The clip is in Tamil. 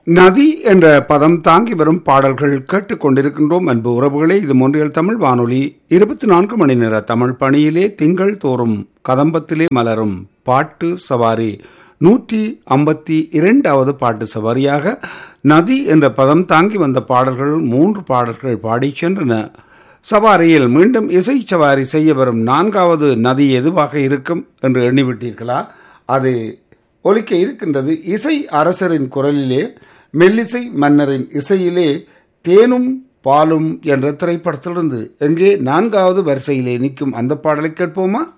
நதி என்ற பதம் தாங்கி வரும் பாடல்கள் கேட்டுக்கொண்டிருக்கின்றோம் அன்பு உறவுகளே இது மொன்றியல் தமிழ் வானொலி இருபத்தி நான்கு மணி நேர தமிழ் பணியிலே திங்கள் தோறும் கதம்பத்திலே மலரும் பாட்டு சவாரி நூற்றி ஐம்பத்தி இரண்டாவது பாட்டு சவாரியாக நதி என்ற பதம் தாங்கி வந்த பாடல்கள் மூன்று பாடல்கள் பாடிச் சென்றன சவாரியில் மீண்டும் இசை சவாரி செய்ய வரும் நான்காவது நதி எதுவாக இருக்கும் என்று எண்ணிவிட்டீர்களா அது ஒலிக்க இருக்கின்றது இசை அரசரின் குரலிலே மெல்லிசை மன்னரின் இசையிலே தேனும் பாலும் என்ற திரைப்படத்திலிருந்து எங்கே நான்காவது வரிசையிலே நிற்கும் அந்த பாடலை கேட்போமா